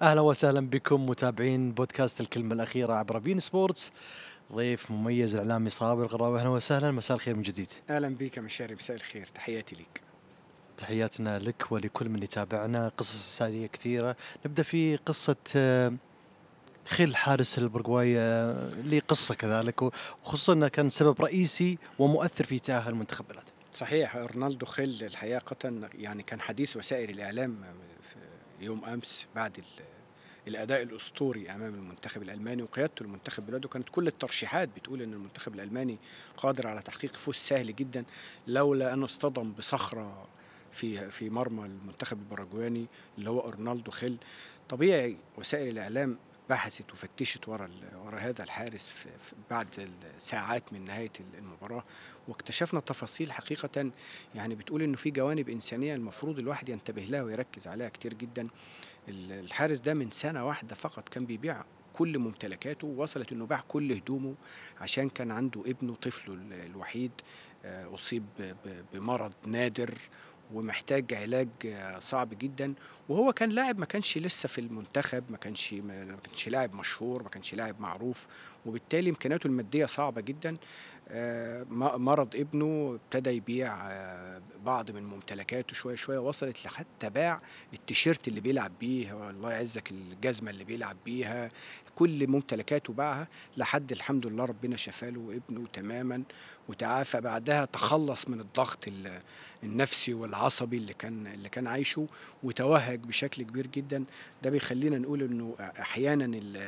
اهلا وسهلا بكم متابعين بودكاست الكلمه الاخيره عبر بين سبورتس ضيف مميز الاعلامي صابر الغراوي اهلا وسهلا مساء الخير من جديد اهلا بك يا مشاري مساء الخير تحياتي لك تحياتنا لك ولكل من يتابعنا قصص سعيده كثيره نبدا في قصه آه، خيل حارس البرغواي آه، لي قصه كذلك وخصوصا انه كان سبب رئيسي ومؤثر في تاهل المنتخب بلاده صحيح رونالدو خيل الحقيقه يعني كان حديث وسائل الاعلام في يوم امس بعد الاداء الاسطوري امام المنتخب الالماني وقيادته المنتخب بلاده كانت كل الترشيحات بتقول ان المنتخب الالماني قادر على تحقيق فوز سهل جدا لولا انه اصطدم بصخره في في مرمى المنتخب الباراجواني اللي هو ارنالدو خيل طبيعي وسائل الاعلام بحثت وفتشت ورا ورا هذا الحارس في بعد ساعات من نهايه المباراه واكتشفنا تفاصيل حقيقه يعني بتقول انه في جوانب انسانيه المفروض الواحد ينتبه لها ويركز عليها كتير جدا الحارس ده من سنه واحده فقط كان بيبيع كل ممتلكاته وصلت انه باع كل هدومه عشان كان عنده ابنه طفله الوحيد آه، اصيب بمرض نادر ومحتاج علاج صعب جدا وهو كان لاعب ما كانش لسه في المنتخب ما كانش ما كانش لاعب مشهور ما كانش لاعب معروف وبالتالي امكانياته الماديه صعبه جدا آه، مرض ابنه ابتدى يبيع آه، بعض من ممتلكاته شويه شويه وصلت لحتى باع التيشيرت اللي بيلعب بيه الله يعزك الجزمه اللي بيلعب بيها كل ممتلكاته باعها لحد الحمد لله ربنا شفاله وابنه تماما وتعافى بعدها تخلص من الضغط النفسي والعصبي اللي كان اللي كان عايشه وتوهج بشكل كبير جدا ده بيخلينا نقول انه احيانا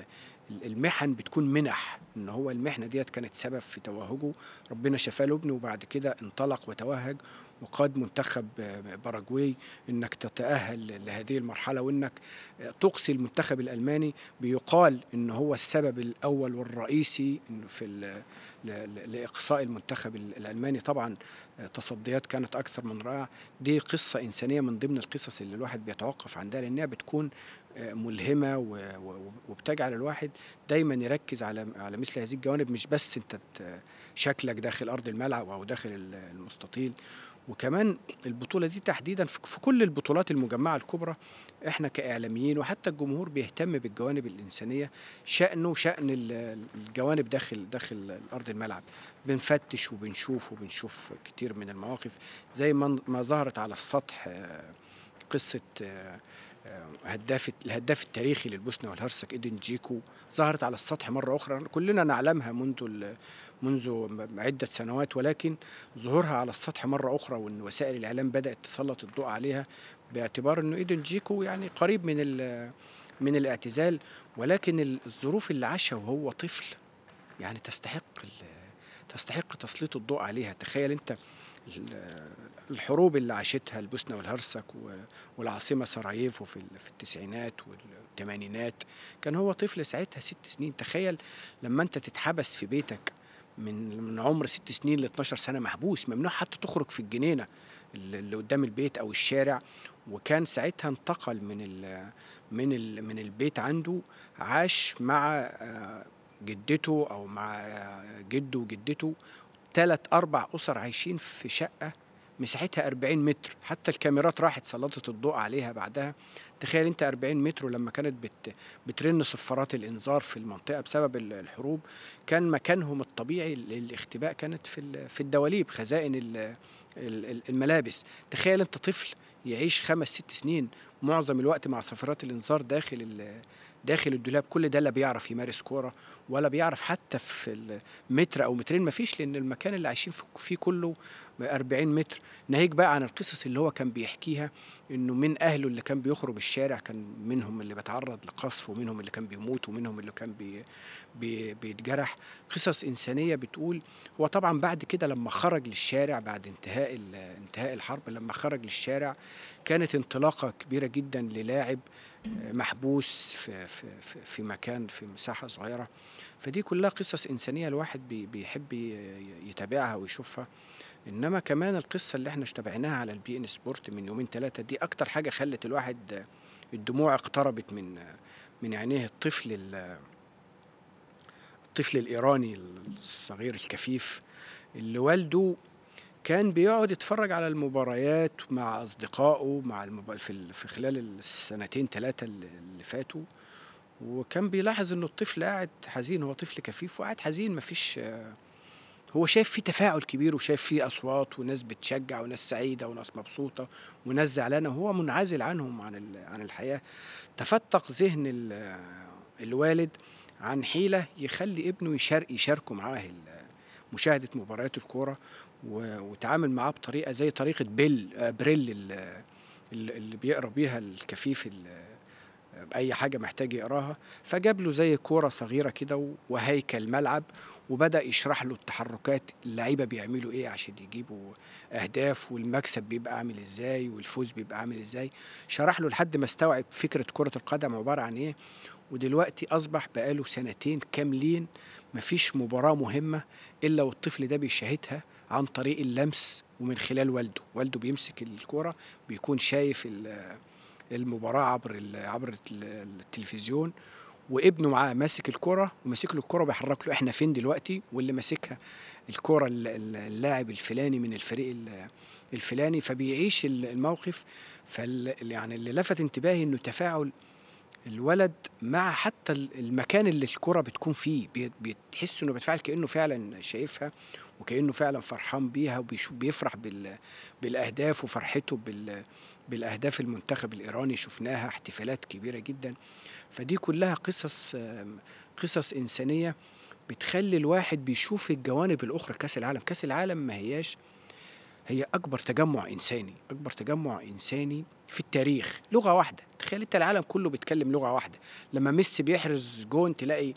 المحن بتكون منح ان هو المحنه ديت كانت سبب في توهجه ربنا شفاه له ابنه وبعد كده انطلق وتوهج وقاد منتخب باراجواي انك تتاهل لهذه المرحله وانك تقصي المنتخب الالماني بيقال ان هو السبب الاول والرئيسي في لاقصاء المنتخب الالماني طبعا تصديات كانت اكثر من رائعه دي قصه انسانيه من ضمن القصص اللي الواحد بيتوقف عندها لانها بتكون ملهمه وبتجعل الواحد دايما يركز على على مثل هذه الجوانب مش بس انت شكلك داخل ارض الملعب او داخل المستطيل وكمان البطوله دي تحديدا في كل البطولات المجمعه الكبرى احنا كاعلاميين وحتى الجمهور بيهتم بالجوانب الانسانيه شانه شان الجوانب داخل داخل ارض الملعب بنفتش وبنشوف وبنشوف كتير من المواقف زي ما ظهرت على السطح آه، قصه آه، هداف الهداف التاريخي للبوسنه والهرسك ايدن جيكو ظهرت على السطح مره اخرى كلنا نعلمها منذ منذ عده سنوات ولكن ظهورها على السطح مره اخرى وان وسائل الاعلام بدات تسلط الضوء عليها باعتبار انه ايدن جيكو يعني قريب من من الاعتزال ولكن الظروف اللي عاشها وهو طفل يعني تستحق تستحق تسليط الضوء عليها تخيل انت الحروب اللي عاشتها البوسنة والهرسك والعاصمة سراييفو في التسعينات والثمانينات كان هو طفل ساعتها ست سنين تخيل لما انت تتحبس في بيتك من من عمر ست سنين ل 12 سنه محبوس ممنوع حتى تخرج في الجنينه اللي قدام البيت او الشارع وكان ساعتها انتقل من ال من ال من البيت عنده عاش مع آه، جدته او مع آه، جده وجدته ثلاث اربع اسر عايشين في شقه مساحتها 40 متر حتى الكاميرات راحت سلطت الضوء عليها بعدها تخيل انت 40 متر ولما كانت بت بترن صفارات الانذار في المنطقه بسبب الحروب كان مكانهم الطبيعي للاختباء كانت في في الدواليب خزائن الملابس تخيل انت طفل يعيش خمس ست سنين معظم الوقت مع صفارات الانذار داخل داخل الدولاب كل ده لا بيعرف يمارس كوره ولا بيعرف حتى في المتر او مترين ما فيش لان المكان اللي عايشين فيه كله 40 متر ناهيك بقى عن القصص اللي هو كان بيحكيها انه من اهله اللي كان بيخرج الشارع كان منهم اللي بيتعرض لقصف ومنهم اللي كان بيموت ومنهم اللي كان بي بي بيتجرح قصص انسانيه بتقول هو طبعا بعد كده لما خرج للشارع بعد انتهاء انتهاء الحرب لما خرج للشارع كانت انطلاقه كبيره جدا للاعب محبوس في, في, في مكان في مساحة صغيرة فدي كلها قصص إنسانية الواحد بيحب يتابعها ويشوفها إنما كمان القصة اللي احنا اشتبعناها على البي ان سبورت من يومين ثلاثة دي أكتر حاجة خلت الواحد الدموع اقتربت من من عينيه الطفل الطفل الإيراني الصغير الكفيف اللي والده كان بيقعد يتفرج على المباريات مع اصدقائه مع المب... في ال- في خلال السنتين ثلاثه اللي اللي فاتوا وكان بيلاحظ انه الطفل قاعد حزين هو طفل كفيف وقاعد حزين مفيش آه، هو شايف فيه تفاعل كبير وشايف فيه اصوات وناس بتشجع وناس سعيده وناس مبسوطه وناس زعلانه وهو منعزل عنهم عن ال- عن الحياه تفتق ذهن ال- الوالد عن حيله يخلي ابنه يشارك يشاركه معاه ال- مشاهده مباريات الكوره و- وتعامل معاه بطريقه زي طريقه بيل آه، بريل ال- ال- اللي بيقرا بيها الكفيف ال- اي حاجه محتاج يقراها فجاب له زي كوره صغيره كده و- وهيكل ملعب وبدا يشرح له التحركات اللعيبه بيعملوا ايه عشان يجيبوا اهداف والمكسب بيبقى عامل ازاي والفوز بيبقى عامل ازاي شرح له لحد ما استوعب فكره كره القدم عباره عن ايه ودلوقتي اصبح بقاله سنتين كاملين مفيش مباراه مهمه الا والطفل ده بيشاهدها عن طريق اللمس ومن خلال والده والده بيمسك الكوره بيكون شايف ال- المباراه عبر ال- عبر ال- التلفزيون وابنه معاه ماسك الكرة وماسك له الكرة وبيحرك له احنا فين دلوقتي واللي ماسكها الكرة ال- ال- اللاعب الفلاني من الفريق ال- الفلاني فبيعيش ال- الموقف فال يعني اللي لفت انتباهي انه تفاعل الولد مع حتى ال- المكان اللي الكرة بتكون فيه بي- بتحس انه بيتفاعل كانه فعلا شايفها وكانه فعلا فرحان بيها وبيشوف بيفرح بال بالاهداف وفرحته بال بالاهداف المنتخب الايراني شفناها احتفالات كبيره جدا فدي كلها قصص آم، قصص انسانيه بتخلي الواحد بيشوف الجوانب الاخرى كاس العالم كاس العالم ما هياش هي اكبر تجمع انساني اكبر تجمع انساني في التاريخ لغه واحده تخيل انت العالم كله بيتكلم لغه واحده لما ميسي بيحرز جون تلاقي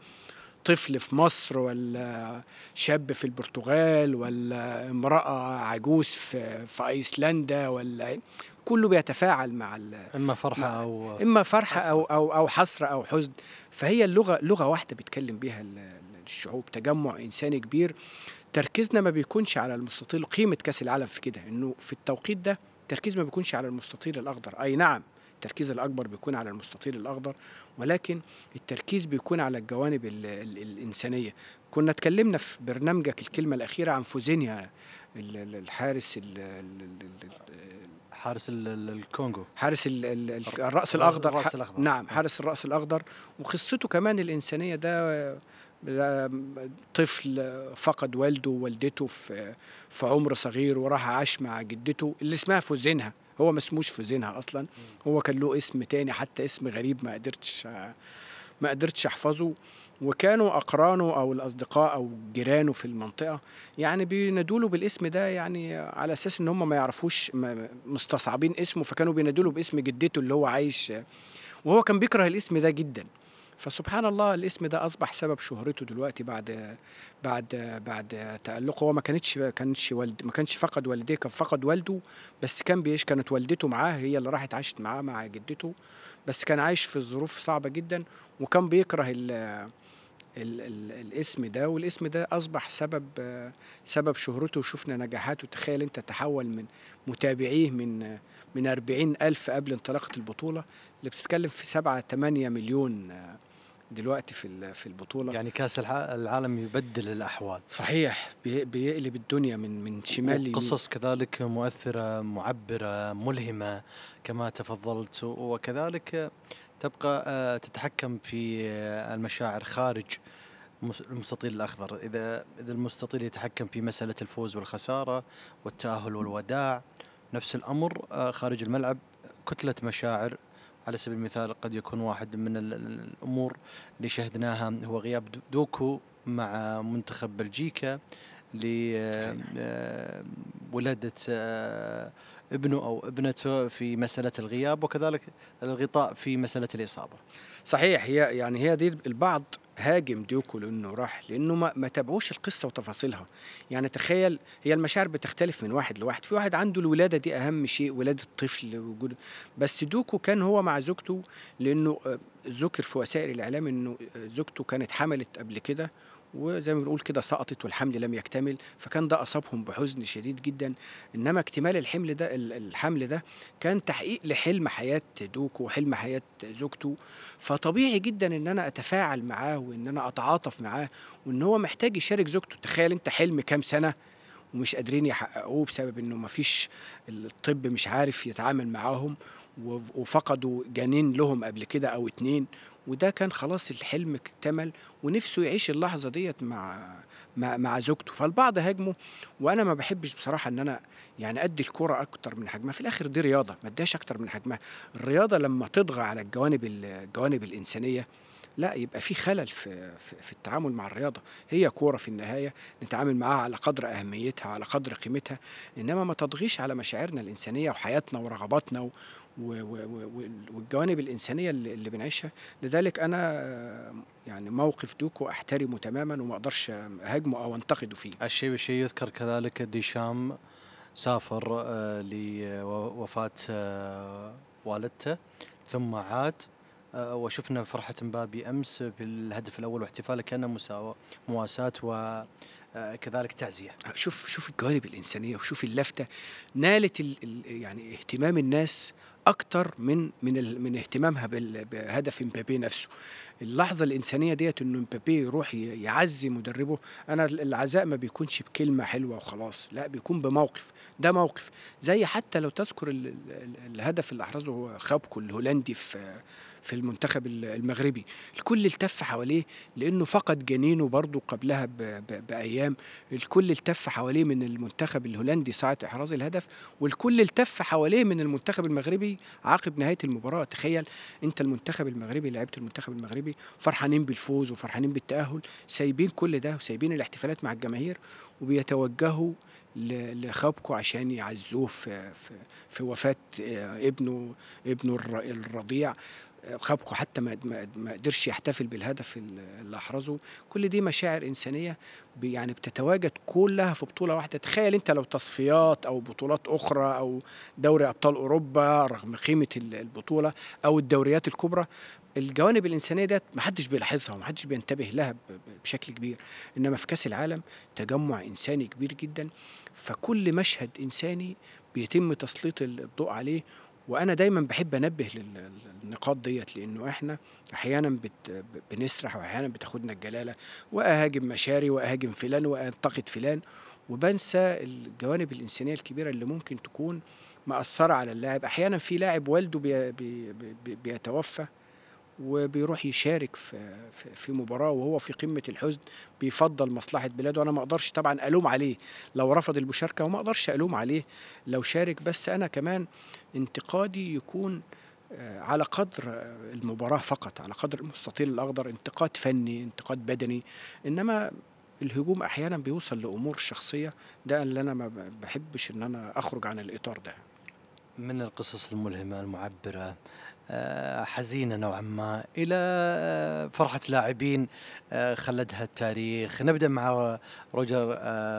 طفل في مصر ولا شاب في البرتغال ولا امرأة عجوز في, في أيسلندا ولا كله بيتفاعل مع ال- اما فرحه مع- او اما فرحه حسرة. او او او حسره او حزن فهي اللغه لغه واحده بيتكلم بيها ال- ال- الشعوب تجمع انساني كبير تركيزنا ما بيكونش على المستطيل قيمه كاس العالم في كده انه في التوقيت ده التركيز ما بيكونش على المستطيل الاخضر اي نعم التركيز الاكبر بيكون على المستطيل الاخضر ولكن التركيز بيكون على الجوانب ال ال الانسانيه كنا اتكلمنا في برنامجك الكلمه الاخيره عن فوزينيا ال- ال- الحارس ال- ال- ال- ال- حارس ال- ال- الكونغو حارس ال ال ال الرأس الأخضر الرأس ح- الأخضر. نعم حارس الرأس الأخضر وقصته كمان الإنسانية ده ده طفل فقد والده ووالدته في في عمر صغير وراح عاش مع جدته اللي اسمها فوزينها هو ما اسموش فوزينها اصلا هو كان له اسم تاني حتى اسم غريب ما قدرتش ما قدرتش احفظه وكانوا اقرانه او الاصدقاء او جيرانه في المنطقه يعني بينادوا له بالاسم ده يعني على اساس ان هم ما يعرفوش ما- مستصعبين اسمه فكانوا بينادوا له باسم جدته اللي هو عايش وهو كان بيكره الاسم ده جدا فسبحان الله الاسم ده اصبح سبب شهرته دلوقتي بعد بعد بعد تألقه هو ما كانتش كانش والد ما كانش فقد والديه كان فقد والده بس كان بيعيش كانت والدته معاه هي اللي راحت عاشت معاه مع جدته بس كان عايش في ظروف صعبة جدا وكان بيكره ال ال ال الاسم ده والاسم ده أصبح سبب سبب شهرته وشفنا نجاحاته تخيل أنت تحول من متابعيه من من 40 ألف قبل انطلاقة البطولة اللي بتتكلم في 7 8 مليون دلوقتي في ال- في البطولة يعني كاس الح- العالم يبدل الاحوال صحيح بي- بيقلب الدنيا من من شمال ليمين. قصص كذلك مؤثرة معبرة ملهمة كما تفضلت وكذلك تبقى آه، تتحكم في آه، المشاعر خارج مس- المستطيل الأخضر إذا إذا المستطيل يتحكم في مسألة الفوز والخسارة والتأهل والوداع نفس الأمر آه، خارج الملعب كتلة مشاعر على سبيل المثال قد يكون واحد من ال- ال- الأمور اللي شهدناها هو غياب دو- دوكو مع منتخب بلجيكا لولادة ابنه أو ابنته في مسألة الغياب وكذلك الغطاء في مسألة الإصابة صحيح هي يعني هي دي البعض هاجم ديوكو لانه راح لانه ما, ما تابعوش القصه وتفاصيلها يعني تخيل هي المشاعر بتختلف من واحد لواحد في واحد عنده الولاده دي اهم شيء ولاده الطفل وجود بس دوكو كان هو مع زوجته لانه آه، ذكر في وسائل الاعلام انه آه، زوجته كانت حملت قبل كده وزي ما بنقول كده سقطت والحمل لم يكتمل فكان ده اصابهم بحزن شديد جدا انما اكتمال الحمل ده ال- الحمل ده كان تحقيق لحلم حياه دوكو وحلم حياه زوجته فطبيعي جدا ان انا اتفاعل معاه وان انا اتعاطف معاه وان هو محتاج يشارك زوجته تخيل انت حلم كام سنه ومش قادرين يحققوه بسبب انه مفيش الطب مش عارف يتعامل معاهم و- وفقدوا جنين لهم قبل كده او اتنين وده كان خلاص الحلم اكتمل ونفسه يعيش اللحظه ديت مع مع, مع زوجته فالبعض هاجمه وانا ما بحبش بصراحه ان انا يعني ادي الكره اكتر من حجمها في الاخر دي رياضه ما اديهاش اكتر من حجمها الرياضه لما تطغى على الجوانب الجوانب الانسانيه لا يبقى في خلل في, في, في التعامل مع الرياضه هي كوره في النهايه نتعامل معاها على قدر اهميتها على قدر قيمتها انما ما تضغيش على مشاعرنا الانسانيه وحياتنا ورغباتنا و و و و والجوانب الانسانيه اللي, اللي بنعيشها لذلك انا آه، يعني موقف دوكو احترمه تماما وما اقدرش اهاجمه او انتقده فيه الشيء بالشيء يذكر كذلك ديشام سافر آه، لوفاة آه، والدته ثم عاد آه، وشفنا فرحة مبابي أمس بالهدف الأول واحتفاله كأنه مساواة مواساة وكذلك تعزية شوف شوف الجوانب الانسانيه وشوف اللفته نالت ال ال يعني اهتمام الناس اكتر من من ال من اهتمامها بال- بهدف امبابي نفسه اللحظه الانسانيه ديت انه امبابي يروح ي- يعزي مدربه انا ال- العزاء ما بيكونش بكلمه حلوه وخلاص لا بيكون بموقف ده موقف زي حتى لو تذكر ال ال الهدف اللي احرزه خابكو الهولندي في في المنتخب ال- المغربي الكل التف حواليه لانه فقد جنينه برضه قبلها ب- ب- بايام الكل التف حواليه من المنتخب الهولندي ساعة إحراز الهدف والكل التف حواليه من المنتخب المغربي عقب نهاية المباراة تخيل أنت المنتخب المغربي لعيبة المنتخب المغربي فرحانين بالفوز وفرحانين بالتأهل سايبين كل ده وسايبين الاحتفالات مع الجماهير وبيتوجهوا ل- لخابكو عشان يعزوه في, في, في وفاة آه، ابنه ابنه الر- الرضيع آه، خابكو حتى ما ما- ما قدرش يحتفل بالهدف اللي احرزه كل دي مشاعر انسانيه ب- يعني بتتواجد كلها في بطوله واحده تخيل انت لو تصفيات او بطولات اخرى او دوري ابطال اوروبا رغم قيمه ال- البطوله او الدوريات الكبرى الجوانب الانسانيه ديت محدش بيلاحظها ومحدش بينتبه لها ب- ب- بشكل كبير انما في كاس العالم تجمع انساني كبير جدا فكل مشهد انساني بيتم تسليط الضوء عليه وانا دايما بحب انبه لل- للنقاط ديت لانه احنا احيانا بت بنسرح واحيانا بتاخدنا الجلاله واهاجم مشاري واهاجم فلان وانتقد فلان وبنسى الجوانب الانسانيه الكبيره اللي ممكن تكون مأثرة على اللاعب أحيانا في لاعب والده بي بي بي بيتوفى وبيروح يشارك في في- في مباراه وهو في قمه الحزن بيفضل مصلحه بلاده انا ما اقدرش طبعا الوم عليه لو رفض المشاركه وما اقدرش الوم عليه لو شارك بس انا كمان انتقادي يكون آه، على قدر آه، المباراه فقط على قدر المستطيل الاخضر انتقاد فني انتقاد بدني انما الهجوم احيانا بيوصل لامور شخصيه ده اللي انا ما بحبش ان انا اخرج عن الاطار ده من القصص الملهمة المعبرة آه، حزينة نوعا ما إلى آه، فرحة لاعبين آه، خلدها التاريخ نبدأ مع روجر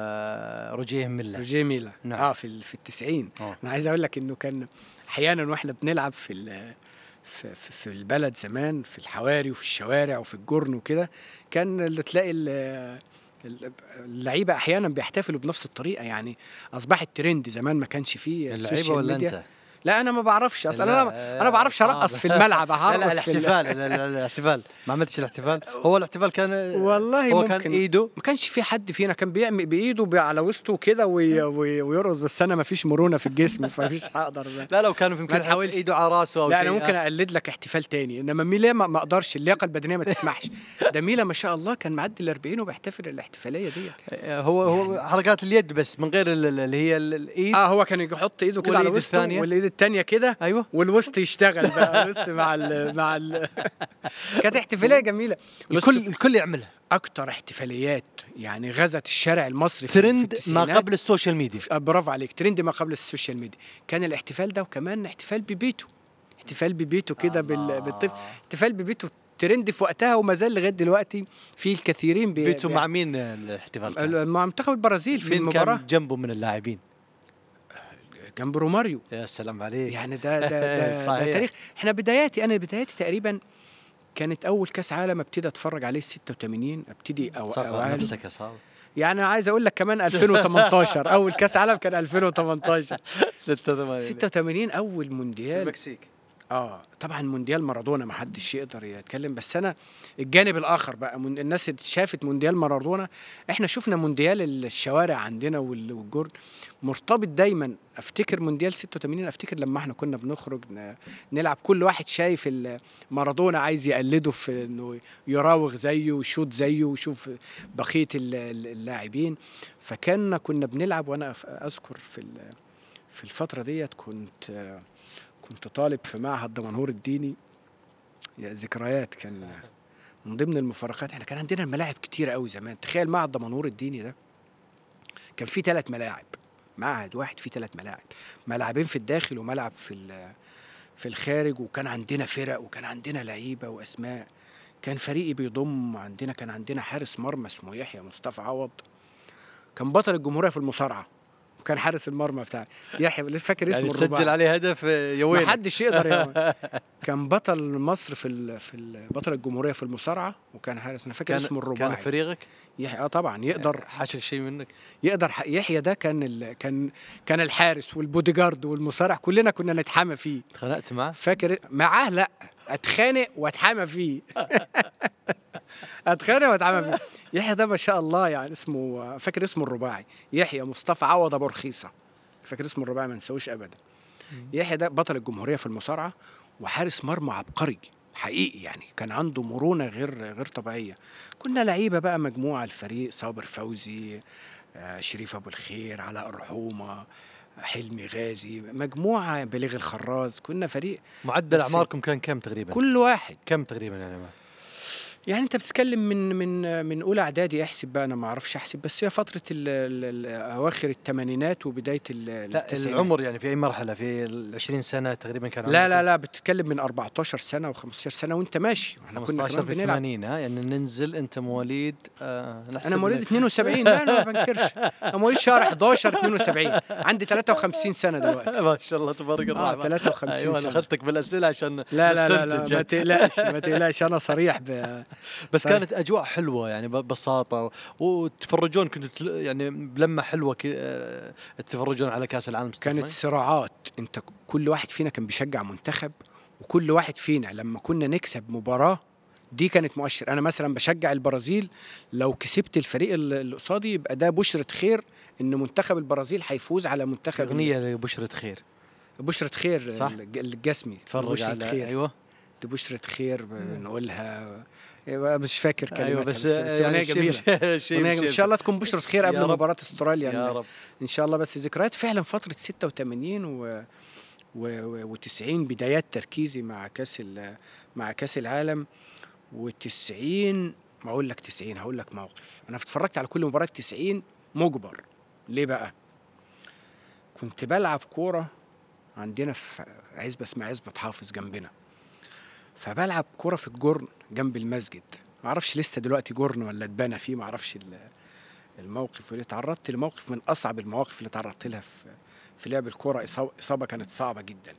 آه، روجيه ميلا روجيه ميلا نعم. اه في ال- في التسعين آه. انا عايز اقول لك انه كان احيانا واحنا بنلعب في ال- في, في, في البلد زمان في الحواري وفي الشوارع وفي الجرن وكده كان اللي تلاقي ال- ال- اللعيبه احيانا بيحتفلوا بنفس الطريقه يعني اصبحت ترند زمان ما كانش فيه اللعيبة السوشيال ولا ميديا. أنت؟ لا انا ما بعرفش اصلا لا، انا انا بعرفش صعب. ارقص في الملعب لا هرقص لا في ال- الاحتفال لا لا الاحتفال ما عملتش الاحتفال هو الاحتفال كان والله هو ممكن كان ايده ما كانش في حد فينا كان بيعمل بايده بي- على وسطه كده وي- وي- ويرقص بس انا ما فيش مرونه في الجسم فمفيش هقدر لا لو كان يمكن ما تحاولش. ايده على راسه او لا شيء انا ممكن آه. اقلد لك احتفال تاني انما ميلا ما ما اقدرش اللياقه البدنيه ما تسمحش ده ميلا ما شاء الله كان معدي ال 40 وبيحتفل الاحتفاليه ديت هو هو حركات اليد بس من غير ال- ال- اللي هي ال- الايد اه هو كان يحط ايده كده على والإيد وسطه الثانية؟ والايد الثانيه كده ايوه والوسط يشتغل بقى الوسط مع ال مع ال كانت احتفاليه جميله بس الكل الكل يعملها اكتر احتفاليات يعني غزت الشارع المصري في- في ترند ما التسعينات. قبل السوشيال ميديا آه، برافو عليك ترند ما قبل السوشيال ميديا كان الاحتفال ده وكمان احتفال ببيته احتفال ببيته كده بال- الله. بالطفل احتفال ببيته ترند في وقتها وما زال لغايه دلوقتي في الكثيرين بي بيتو بي- مع مين الاحتفال كان؟ ال- مع منتخب البرازيل في مين المباراه كان جنبه من اللاعبين جنب روماريو يا سلام عليك يعني ده ده ده, ده صحيح. تاريخ احنا بداياتي انا بداياتي تقريبا كانت اول كاس عالم ابتدي اتفرج عليه 86 ابتدي او صغر أوعاله. نفسك يا صاحبي يعني عايز اقول لك كمان 2018 اول كاس عالم كان 2018 86 86 اول مونديال المكسيك اه طبعا مونديال مارادونا ما حدش يقدر يتكلم بس انا الجانب الاخر بقى من الناس اللي شافت مونديال مارادونا احنا شفنا مونديال الشوارع عندنا وال- والجرن مرتبط دايما افتكر مونديال 86 افتكر لما احنا كنا بنخرج ن- نلعب كل واحد شايف ال- مارادونا عايز يقلده في انه يراوغ زيه ويشوط زيه ويشوف بقيه ال- ال- اللاعبين فكنا كنا بنلعب وانا أف- اذكر في ال- في الفتره ديت كنت آه، كنت طالب في معهد دمنهور الديني يا ذكريات كان من ضمن المفارقات احنا كان عندنا الملاعب كتيرة قوي زمان تخيل معهد دمنهور الديني ده كان فيه ثلاث ملاعب معهد واحد فيه ثلاث ملاعب ملعبين في الداخل وملعب في ال- في الخارج وكان عندنا فرق وكان عندنا لعيبه واسماء كان فريقي بيضم عندنا كان عندنا حارس مرمى اسمه يحيى مصطفى عوض كان بطل الجمهوريه في المصارعه وكان حارس المرمى بتاعي يحيى لسه فاكر اسمه يعني الرباعي. تسجل عليه هدف آه، يا وين ما حدش يقدر يا كان بطل مصر في ال... في ال... بطل الجمهوريه في المصارعه وكان حارس انا فاكر كان اسمه كان الرباعي فريقك يحيى اه طبعا يقدر حاشك شيء منك يقدر ح- يحيى ده كان ال... كان كان الحارس والبودي جارد والمصارع كلنا كنا نتحامى فيه تخانقت معه فاكر معاه لا اتخانق واتحامى فيه اتخانق واتحامى فيه يحيى ده ما شاء الله يعني اسمه فاكر اسمه الرباعي يحيى مصطفى عوض ابو رخيصه فاكر اسمه الرباعي ما نسويش ابدا يحيى ده بطل الجمهوريه في المصارعه وحارس مرمى عبقري حقيقي يعني كان عنده مرونه غير غير طبيعيه كنا لعيبه بقى مجموعه الفريق صابر فوزي آه، شريف ابو الخير علاء الرحومه حلمي غازي مجموعه بليغ الخراز كنا فريق معدل بس- اعماركم كان كم تقريبا كل واحد كم تقريبا يعني ما. يعني انت بتتكلم من من من اولى اعدادي احسب بقى انا ما اعرفش احسب بس هي فتره ال ال ال اواخر الثمانينات وبدايه ال- لا التسعينات. العمر يعني في اي مرحله في ال 20 سنه تقريبا كان لا عمركم لا لا بتتكلم من 14 سنه و15 سنه وانت ماشي احنا كنا 15 كمان في بنلعب 80 ها يعني ننزل انت مواليد آه نحسب انا مواليد لك. 72 لا انا ما بنكرش انا مواليد شهر 11 72 عندي 53 سنه دلوقتي ما شاء الله تبارك اه الرحمن 53 ايوه انا سنه اخذتك بالاسئله عشان لا لا لا, لا نستنتج. ما تقلقش ما تقلقش انا صريح ب... بس صحيح. كانت اجواء حلوه يعني ببساطه وتفرجون كنتوا تل- يعني بلمه حلوه كي- آه، تتفرجون على كاس العالم كانت مستقبلاً؟ صراعات انت كل واحد فينا كان بيشجع منتخب وكل واحد فينا لما كنا نكسب مباراة دي كانت مؤشر انا مثلا بشجع البرازيل لو كسبت الفريق ال- اللي قصادي يبقى ده بشرة خير ان منتخب البرازيل هيفوز على منتخب اغنيه لبشره خير بشرة خير صح. الج- الجسمي تفرج بشرة على خير ايوه دي بشرة خير بنقولها أيوة، مش فاكر كلماتها ايوه بس, بس بس اغنية يعني جميلة شيء أغنية جميلة. ان شاء الله تكون بشرة خير يا قبل رب. مباراة استراليا يا رب ان شاء الله بس ذكريات فعلا فتره 86 و و و90 بدايات تركيزي مع كاس ال- مع كاس العالم و90 ما اقول لك 90 هقول لك موقف انا اتفرجت على كل مباراه 90 مجبر ليه بقى كنت بلعب كوره عندنا في عزبه اسمها عزبه حافظ جنبنا فبلعب كوره في الجرن جنب المسجد ما اعرفش لسه دلوقتي جرن ولا اتبنى فيه ما اعرفش ال- الموقف واللي تعرضت لموقف من اصعب المواقف اللي تعرضت لها في في لعب الكوره إصابة, اصابه كانت صعبه جدا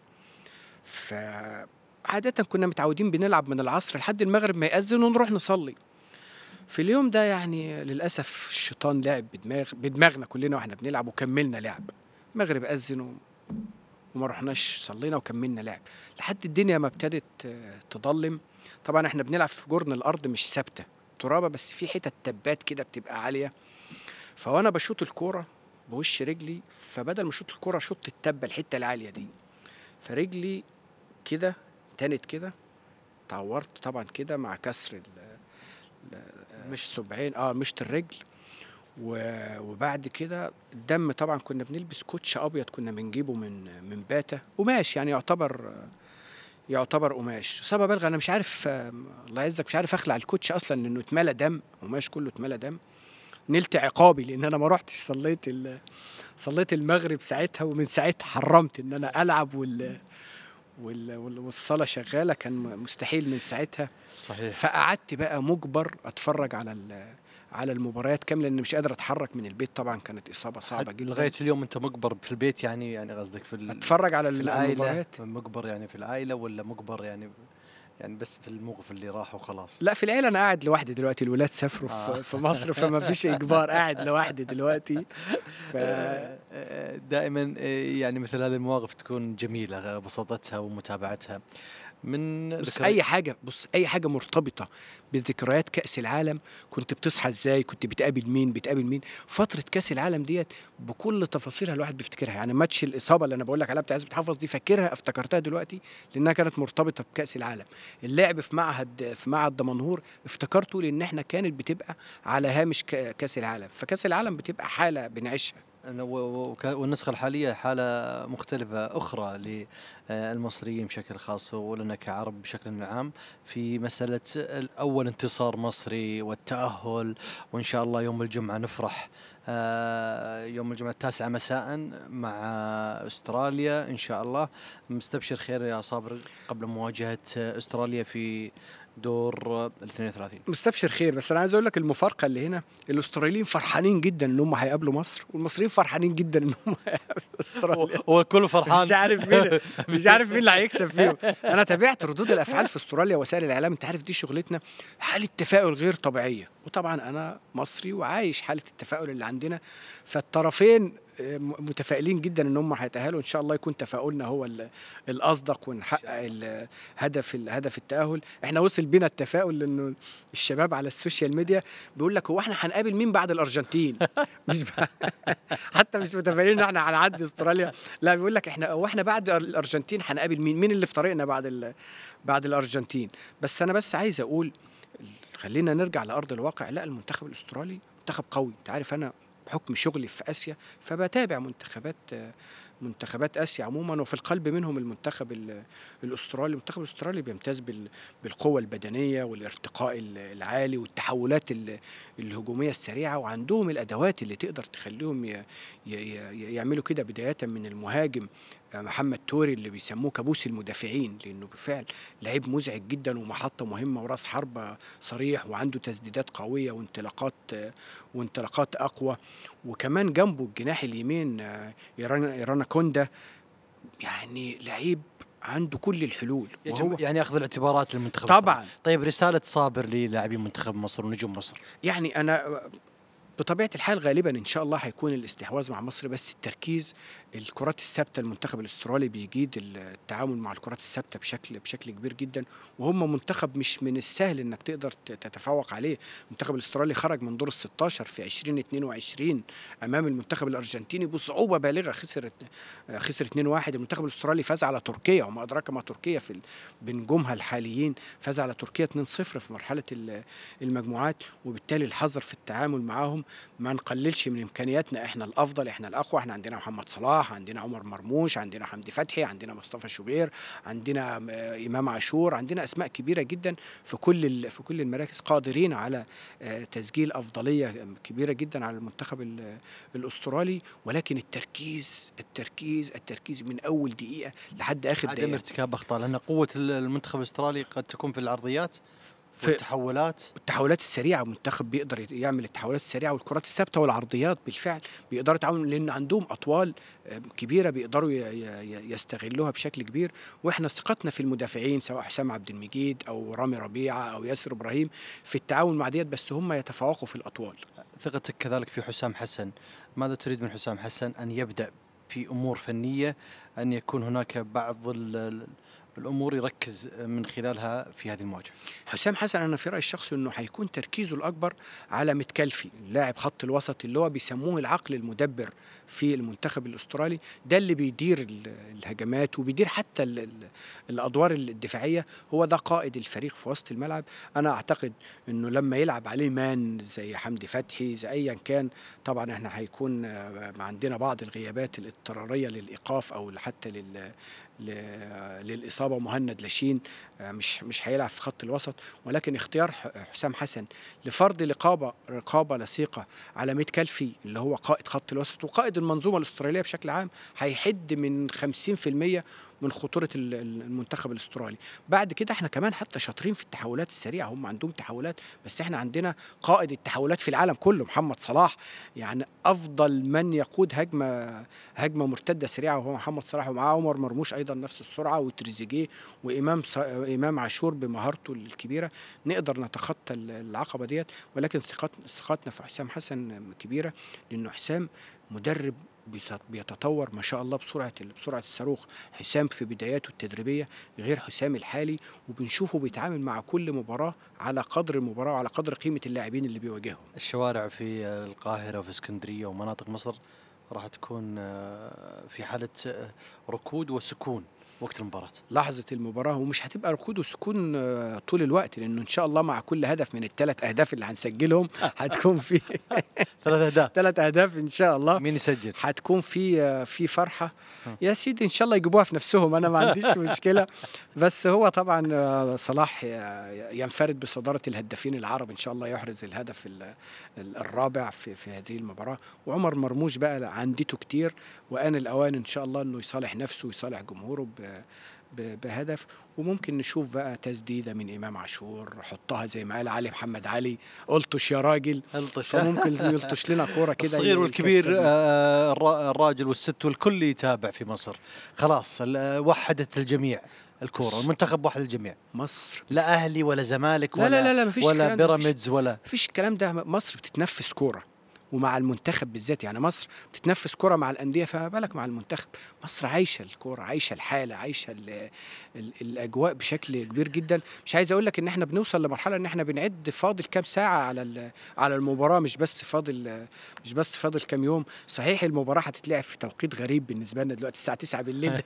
فعادة كنا متعودين بنلعب من العصر لحد المغرب ما يأذن ونروح نصلي في اليوم ده يعني للأسف الشيطان لعب بدماغ بدماغنا كلنا واحنا بنلعب وكملنا لعب المغرب أذن و- وما رحناش صلينا وكملنا لعب لحد الدنيا ما ابتدت آه، تضلم طبعا احنا بنلعب في جرن الأرض مش ثابتة ترابة بس في حتت تبات كده بتبقى عالية فوانا بشوط الكوره بوش رجلي فبدل ما اشوط الكوره شوط التبه الحته العاليه دي فرجلي كده تانت كده اتعورت طبعا كده مع كسر ال ال- مش سبعين اه مشط الرجل و- وبعد كده الدم طبعا كنا بنلبس كوتش ابيض كنا بنجيبه من من باتا قماش يعني يعتبر يعتبر قماش اصابه بالغه انا مش عارف آه، الله يعزك مش عارف اخلع الكوتش اصلا لانه اتملى دم قماش كله اتملى دم نلت عقابي لان انا ما رحتش صليت ال- صليت المغرب ساعتها ومن ساعتها حرمت ان انا العب وال وال- وال- والصلاه شغاله كان مستحيل من ساعتها صحيح فقعدت بقى مجبر اتفرج على ال- على المباريات كامله لان مش قادر اتحرك من البيت طبعا كانت اصابه صعبه حد- جدا لغايه اليوم انت مجبر في البيت يعني يعني قصدك في ال- اتفرج على في ال- العائله المباريات مجبر يعني في العائله ولا مجبر يعني يعني بس في الموقف اللي راح وخلاص لا في العيله انا قاعد لوحدي دلوقتي الولاد سافروا آه. في, في مصر فما فيش اجبار قاعد لوحدي دلوقتي ف... آه، دائما آه، يعني مثل هذه المواقف تكون جميله آه، بساطتها ومتابعتها من بص ذكر- اي حاجه بص اي حاجه مرتبطه بذكريات كاس العالم كنت بتصحى ازاي كنت بتقابل مين بتقابل مين فتره كاس العالم ديت بكل تفاصيلها الواحد بيفتكرها يعني ماتش الاصابه اللي انا بقول لك عليها بتاع عزت حافظ دي فاكرها افتكرتها دلوقتي لانها كانت مرتبطه بكاس العالم اللعب في معهد في معهد دمنهور افتكرته لان احنا كانت بتبقى على هامش ك- كاس العالم فكاس العالم بتبقى حاله بنعيشها أنا و- و- وك- والنسخة الحالية حالة مختلفة أخرى للمصريين بشكل خاص ولنا كعرب بشكل عام في مسألة أول انتصار مصري والتأهل وإن شاء الله يوم الجمعة نفرح آه، يوم الجمعة التاسعة مساء مع أستراليا إن شاء الله مستبشر خير يا صابر قبل مواجهة أستراليا في دور ال 32 مستبشر خير بس انا عايز اقول لك المفارقه اللي هنا الاستراليين فرحانين جدا ان هم هيقابلوا مصر والمصريين فرحانين جدا ان هم هيقابلوا استراليا هو الكل فرحان مش عارف مين مش عارف مين اللي هيكسب فيهم انا تابعت ردود الافعال في استراليا وسائل الاعلام انت عارف دي شغلتنا حاله تفاؤل غير طبيعيه وطبعا انا مصري وعايش حاله التفاؤل اللي عندنا فالطرفين آه، م- متفائلين جدا ان هم هيتاهلوا ان شاء الله يكون تفاؤلنا هو ال- الاصدق ونحقق ال- هدف ال- هدف التاهل احنا وصل بينا التفاؤل لانه الشباب على السوشيال ميديا بيقول لك هو احنا هنقابل مين بعد الارجنتين مش ب... حتى مش متفائلين ان احنا هنعدي استراليا لا بيقول لك احنا هو احنا بعد الارجنتين هنقابل مين مين اللي في طريقنا بعد ال... بعد الارجنتين بس انا بس عايز اقول خلينا نرجع لارض الواقع لا المنتخب الاسترالي منتخب قوي انت عارف انا بحكم شغلي في اسيا فبتابع منتخبات منتخبات اسيا عموما وفي القلب منهم المنتخب ال- الاسترالي المنتخب الاسترالي بيمتاز بال- بالقوه البدنيه والارتقاء ال- العالي والتحولات ال- الهجوميه السريعه وعندهم الادوات اللي تقدر تخليهم ي- ي- ي- يعملوا كده بدايه من المهاجم آه، محمد توري اللي بيسموه كابوس المدافعين لانه بالفعل لعيب مزعج جدا ومحطه مهمه وراس حربه صريح وعنده تسديدات قويه وانطلاقات آه، وانطلاقات اقوى وكمان جنبه الجناح اليمين آه، ايرانا ايرانا كوندا يعني لعيب عنده كل الحلول وهو يجب يعني اخذ الاعتبارات للمنتخب الأسترالي. طبعا طيب رسالة صابر للاعبين منتخب مصر ونجوم مصر يعني انا بطبيعه الحال غالبا ان شاء الله هيكون الاستحواذ مع مصر بس التركيز الكرات الثابته المنتخب الاسترالي بيجيد التعامل مع الكرات الثابته بشكل بشكل كبير جدا وهم منتخب مش من السهل انك تقدر ت- تتفوق عليه المنتخب الاسترالي خرج من دور ال 16 في 2022 امام المنتخب الارجنتيني بصعوبه بالغه خسر خسر 2-1 المنتخب الاسترالي فاز على تركيا وما ادراك ما تركيا في ال- بنجومها الحاليين فاز على تركيا 2-0 في مرحله ال- المجموعات وبالتالي الحذر في التعامل معاهم ما نقللش من امكانياتنا احنا الافضل احنا الاقوى احنا عندنا محمد صلاح عندنا عمر مرموش عندنا حمدي فتحي عندنا مصطفى شوبير عندنا م- امام عاشور عندنا اسماء كبيره جدا في كل ال- في كل المراكز قادرين على آه، تسجيل افضليه كبيره جدا على المنتخب ال- الاسترالي ولكن التركيز التركيز التركيز من اول دقيقه لحد اخر عدم دقيقه ارتكاب اخطاء لان قوة المنتخب الاسترالي قد تكون في العرضيات في- والتحولات التحولات السريعه المنتخب بيقدر يعمل التحولات السريعه والكرات الثابته والعرضيات بالفعل بيقدروا يتعاملوا لان عندهم اطوال آه، كبيره بيقدروا ي- ي- يستغلوها بشكل كبير واحنا ثقتنا في المدافعين سواء حسام عبد المجيد او رامي ربيعه او ياسر ابراهيم في التعاون مع ديت بس هم يتفوقوا في الاطوال ثقتك كذلك في حسام حسن ماذا تريد من حسام حسن ان يبدا في امور فنيه ان يكون هناك بعض ال- ال- الامور يركز من خلالها في هذه المواجهه حسام حسن انا في رايي الشخصي انه هيكون تركيزه الاكبر على متكلفي لاعب خط الوسط اللي هو بيسموه العقل المدبر في المنتخب الاسترالي ده اللي بيدير ال- الهجمات وبيدير حتى ال- ال- الادوار الدفاعيه هو ده قائد الفريق في وسط الملعب انا اعتقد انه لما يلعب عليه مان زي حمدي فتحي زي ايا كان طبعا احنا هيكون آه، عندنا بعض الغيابات الاضطراريه للايقاف او حتى لل ل- للاصابه مهند لاشين آه، مش مش هيلعب في خط الوسط ولكن اختيار ح- حسام حسن لفرض رقابه رقابه لصيقه على ميت كلفي اللي هو قائد خط الوسط وقائد المنظومه الاستراليه بشكل عام هيحد من 50% من خطوره ال- ال- المنتخب الاسترالي بعد كده احنا كمان حتى شاطرين في التحولات السريعه هم عندهم تحولات بس احنا عندنا قائد التحولات في العالم كله محمد صلاح يعني افضل من يقود هجمه هجمه مرتده سريعه وهو محمد صلاح ومعاه عمر مرموش ايضا ايضا نفس السرعه وتريزيجيه وامام ص... امام عاشور بمهارته الكبيره نقدر نتخطى ال- العقبه ديت ولكن ثقت ثقتنا في حسام حسن كبيره لانه حسام مدرب بيت- بيتطور ما شاء الله بسرعه ال- بسرعه الصاروخ حسام في بداياته التدريبيه غير حسام الحالي وبنشوفه بيتعامل مع كل مباراه على قدر المباراه وعلى قدر قيمه اللاعبين اللي بيواجههم الشوارع في القاهرة وفي اسكندرية ومناطق مصر راح تكون آه، في حالة آه، ركود وسكون وقت المباراة لحظة المباراة ومش هتبقى ركود وسكون آه، طول الوقت لأنه إن شاء الله مع كل هدف من الثلاث أهداف اللي هنسجلهم هتكون في ثلاث أهداف ثلاث أهداف إن شاء الله مين يسجل؟ هتكون في آه، في فرحة آه. يا سيدي إن شاء الله يجيبوها في نفسهم أنا ما عنديش مشكلة بس هو طبعا آه، صلاح ي- ينفرد بصدارة الهدافين العرب إن شاء الله يحرز الهدف ال- ال- الرابع في في هذه المباراة وعمر مرموش بقى عندته كتير وآن الأوان إن شاء الله إنه يصالح نفسه ويصالح جمهوره ب- ب- بهدف وممكن نشوف بقى تسديده من امام عاشور حطها زي ما قال علي محمد علي الطش يا راجل الطش فممكن يلطش لنا كوره كده الصغير والكبير يكسبنا. آه، الرا- الراجل والست والكل يتابع في مصر خلاص ال- آه، وحدت الجميع الكورة المنتخب وحد الجميع مصر لا أهلي ولا زمالك لا ولا لا لا لا مفيش ولا الكلام ده، مفيش- بيراميدز ولا مفيش الكلام ده مصر بتتنفس كوره ومع المنتخب بالذات يعني مصر بتتنفس كرة مع الأندية فما بالك مع المنتخب مصر عايشة الكرة عايشة الحالة عايشة ال ال الأجواء بشكل كبير جدا مش عايز أقول لك إن إحنا بنوصل لمرحلة إن إحنا بنعد فاضل كام ساعة على ال- على المباراة مش بس فاضل مش بس فاضل كام يوم صحيح المباراة هتتلعب في توقيت غريب بالنسبة لنا دلوقتي الساعة 9 بالليل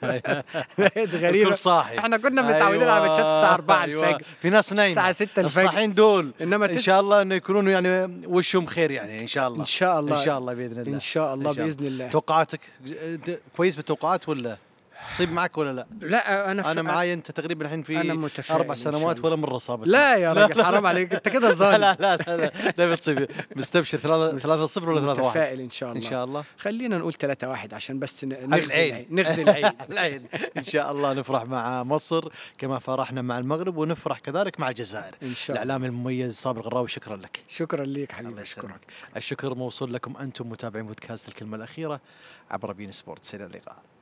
بقت غريبة الكل صاحي إحنا كنا متعودين على ماتشات الساعة 4 أيوة. الفجر في ناس نايمة الساعة 6 الفجر الصاحيين دول إنما ان تس- شاء الله انه يكونون يعني وشهم خير يعني ان شاء الله إن شاء الله ان شاء الله باذن الله إن شاء الله إن شاء بإذن الله توقعاتك د- كويس بالتوقعات ولا تصيب معك ولا لا؟ لا انا انا ف- معاي انت تقريبا الحين في أنا متفائل اربع إن شاء سنوات الله. ولا مره صابت لا يا راجل حرام عليك انت كده ظالم لا لا لا لا لا بتصيب مستبشر ثلاثة ثلاثة صفر ولا ثلاثة واحد متفائل ان شاء ان الله شاء الله خلينا نقول 3 1 عشان بس ن- على نغزي العين. العين نغزي العين العين ان شاء الله نفرح مع مصر كما فرحنا مع المغرب ونفرح كذلك مع الجزائر ان شاء الله الاعلام المميز صابر الغراوي شكرا لك شكرا ليك الله حبيبي يسلمك. اشكرك الشكر موصول لكم انتم متابعين بودكاست الكلمه الاخيره عبر بين سبورتس الى اللقاء